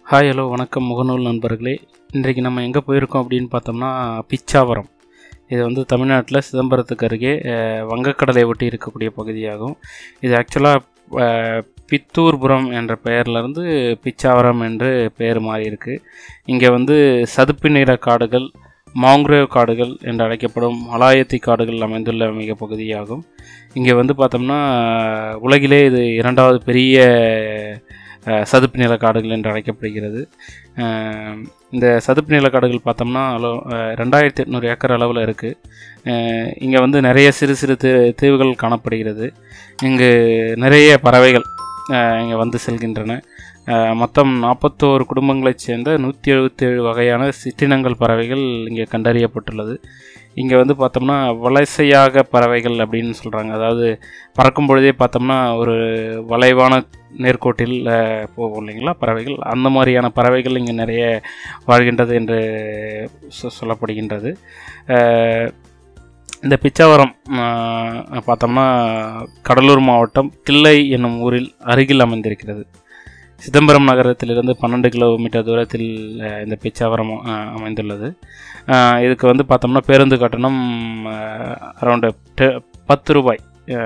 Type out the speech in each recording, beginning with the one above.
hi hello வணக்கம் முகநூல் நண்பர்களே இன்றைக்கு நம்ம எங்கே போயிருக்கோம் அப்படின்னு பார்த்தோம்னா பிச்சாவரம் இது வந்து தமிழ்நாட்டில் சிதம்பரத்துக்கு அருகே அஹ், வங்கக்கடலை ஒட்டி இருக்கக்கூடிய பகுதியாகும் இது ஆக்சுவலாக பித்தூர்புரம் என்ற பெயர்லேருந்து பிச்சாவரம் என்று பெயர் மாறி இருக்கு இங்கே வந்து சதுப்பு நிற காடுகள் மாங்குரேவ் காடுகள் என்று அழைக்கப்படும் மலாயத்தி காடுகள் அமைந்துள்ள மிக பகுதியாகும் இங்கே வந்து பார்த்தோம்னா உலகிலே இது இரண்டாவது பெரிய அஹ், சதுப்பு நில காடுகள் என்று அழைக்கப்படுகிறது அஹ், இந்த சதுப்பு நில காடுகள் பார்த்தோம்னா அளவு அஹ், ரெண்டாயிரத்தி எட்நூறு ஏக்கர் அளவில் இருக்குது இங்கே வந்து நிறைய சிறு சிறு தீ தீவுகள் காணப்படுகிறது இங்கு நிறைய பறவைகள் இங்கே வந்து செல்கின்றன அஹ், மொத்தம் நாற்பத்தோரு குடும்பங்களைச் சேர்ந்த நூற்றி எழுபத்தேழு வகையான சிற்றினங்கள் பறவைகள் இங்கே கண்டறியப்பட்டுள்ளது இங்கே வந்து பார்த்தோம்னா வலசையாக பறவைகள் அப்படின்னு சொல்கிறாங்க அதாவது பறக்கும் பொழுதே பார்த்தோம்னா ஒரு வளைவான நேர்கோட்டில் அஹ், போகும் இல்லைங்களா பறவைகள் அந்த மாதிரியான பறவைகள் இங்கே நிறைய வாழ்கின்றது என்று சொ- சொல்லப்படுகின்றது அஹ், இந்த பிச்சாவரம் அஹ், பார்த்தோம்னா கடலூர் மாவட்டம் கிள்ளை என்னும் ஊரில் அருகில் அமைந்திருக்கிறது சிதம்பரம் நகரத்திலிருந்து பன்னெண்டு கிலோமீட்டர் தூரத்தில் அஹ், இந்த பிச்சாவரம் அஹ், அமைந்துள்ளது அஹ், இதுக்கு வந்து பார்த்தோம்னா பேருந்து கட்டணம் அரௌண்டு பத்து ரூபாய்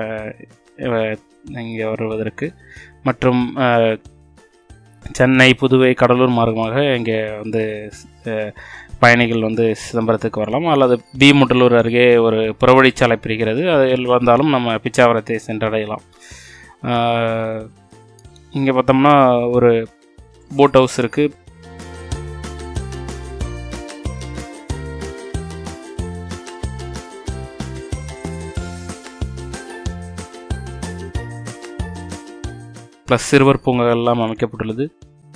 இங்கே வருவதற்கு மற்றும் அஹ், சென்னை புதுவை கடலூர் மார்க்கமாக இங்கே வந்து அஹ், பயணிகள் வந்து சிதம்பரத்துக்கு வரலாம் அல்லது பி முட்டலூர் அருகே ஒரு புறவழிச்சாலை பிரிகிறது அதில் வந்தாலும் நம்ம பிச்சாவரத்தை சென்றடையலாம் இங்கே பார்த்தோம்னா ஒரு போட் ஹவுஸ் இருக்குது ப்ளஸ் சிறுவர் பூங்கா எல்லாம் அமைக்கப்பட்டுள்ளது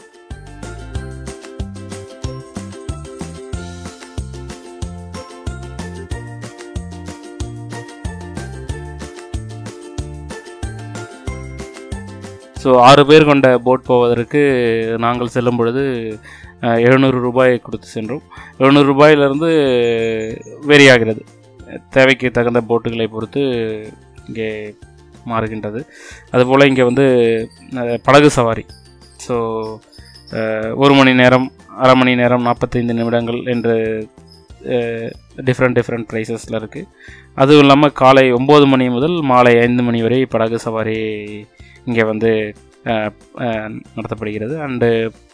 ஸோ ஆறு பேர் கொண்ட போட் போவதற்கு நாங்கள் செல்லும் பொழுது அஹ், எழுநூறு ரூபாய் கொடுத்து சென்றோம் எழுநூறு ரூபாயிலிருந்து வேரி ஆகிறது தேவைக்கு தகுந்த போட்டுகளை பொறுத்து இங்கே மாறுகின்றது அதுபோல் இங்கே வந்து அஹ், படகு சவாரி ஸோ ஒரு மணி நேரம் அரை மணி நேரம் நாற்பத்தைந்து நிமிடங்கள் என்று டிஃப்ரெண்ட் டிஃப்ரெண்ட் ப்ரைஸஸில் இருக்குது அதுவும் இல்லாமல் காலை ஒம்பது மணி முதல் மாலை ஐந்து மணி வரை படகு சவாரி இங்கே வந்து அஹ், அஹ், நடத்தப்படுகிறது அண்டு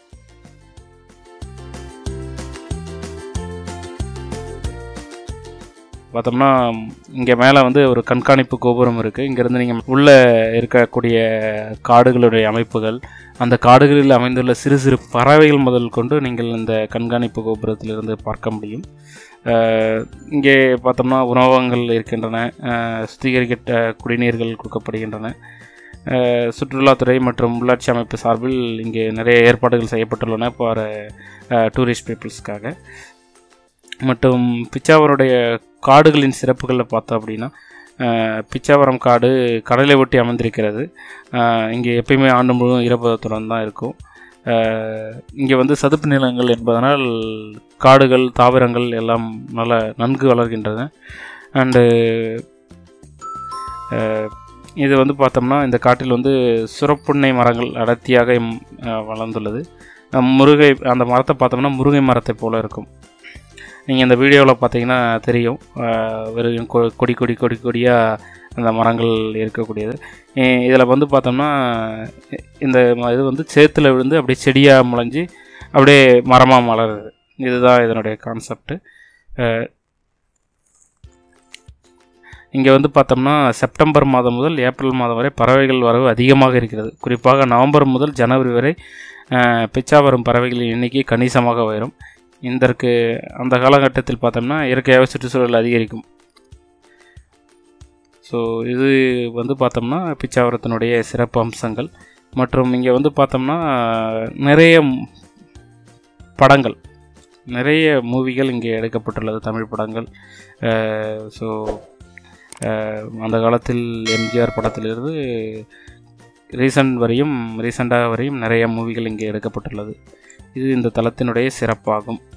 பார்த்தோம்னா இங்கே மேலே வந்து ஒரு கண்காணிப்பு கோபுரம் இருக்குது இங்கேருந்து நீங்கள் உள்ளே இருக்கக்கூடிய காடுகளுடைய அமைப்புகள் அந்த காடுகளில் அமைந்துள்ள சிறு சிறு பறவைகள் முதல் கொண்டு நீங்கள் இந்த கண்காணிப்பு கோபுரத்திலிருந்து பார்க்க முடியும் அஹ், இங்கே பார்த்தோம்னா உணவகங்கள் இருக்கின்றன அஹ், சுத்திகரிக்கப்பட்ட குடிநீர்கள் கொடுக்கப்படுகின்றன அஹ், சுற்றுலாத்துறை மற்றும் உள்ளாட்சி அமைப்பு சார்பில் இங்கே நிறைய ஏற்பாடுகள் செய்யப்பட்டுள்ளன ஃபார் டூரிஸ்ட் பீப்புள்ஸ்க்காக மற்றும் பிச்சாவருடைய காடுகளின் சிறப்புகளை பார்த்தோம் அப்படின்னா அஹ், பிச்சாவரம் காடு கடலை ஒட்டி அமைந்திருக்கிறது அஹ், இங்கே எப்பயுமே ஆண்டு முழுவதும் ஈரப்பதத்துடன் தான் இருக்கும் இங்கே வந்து சதுப்பு நிலங்கள் என்பதனால் காடுகள் தாவரங்கள் எல்லாம் நல்ல நன்கு வளர்கின்றன அண்டு இது வந்து பார்த்தோம்னா இந்த காட்டில் வந்து சுரப்புன்னை மரங்கள் அடர்த்தியாக ம், அஹ், வளர்ந்துள்ளது அஹ், முருகை அந்த மரத்தை பார்த்தோம்னா முருங்கை மரத்தை போல இருக்கும் நீங்கள் இந்த வீடியோவில் பார்த்தீங்கன்னா தெரியும் அஹ், வெறும் கொ- கொடி கொடி கொடி கொடியாக அந்த மரங்கள் இருக்கக்கூடியது இதில் வந்து பார்த்தோம்னா இ- இந்த ம- இது வந்து சேத்துல விழுந்து அப்படியே செடியாக முளைஞ்சி அப்படியே மரமாக மலருது இதுதான் இதனுடைய கான்செப்ட்டு இங்கே வந்து பார்த்தோம்னா செப்டம்பர் மாதம் முதல் ஏப்ரல் மாதம் வரை பறவைகள் வரவு அதிகமாக இருக்கிறது குறிப்பாக நவம்பர் முதல் ஜனவரி வரை அஹ், பிச்சாவரம் பறவைகளின் எண்ணிக்கை கணிசமாக உயரும் இதற்கு அந்த காலகட்டத்தில் பார்த்தோம்னா இயற்கையாகவே சுற்றுச்சூழல் அதிகரிக்கும் ஸோ இது வந்து பார்த்தோம்னா பிச்சாவரத்தினுடைய சிறப்பு அம்சங்கள் மற்றும் இங்கே வந்து பார்த்தோம்னா நிறைய ம்- படங்கள் நிறைய மூவிகள் இங்கே எடுக்கப்பட்டுள்ளது தமிழ் படங்கள் ஸோ அந்த காலத்தில் எம்ஜிஆர் படத்திலிருந்து ரீசன்ட் வரையும் ரீசெண்டாக வரையும் நிறைய மூவிகள் இங்கே எடுக்கப்பட்டுள்ளது இது இந்த தளத்தினுடைய சிறப்பாகும்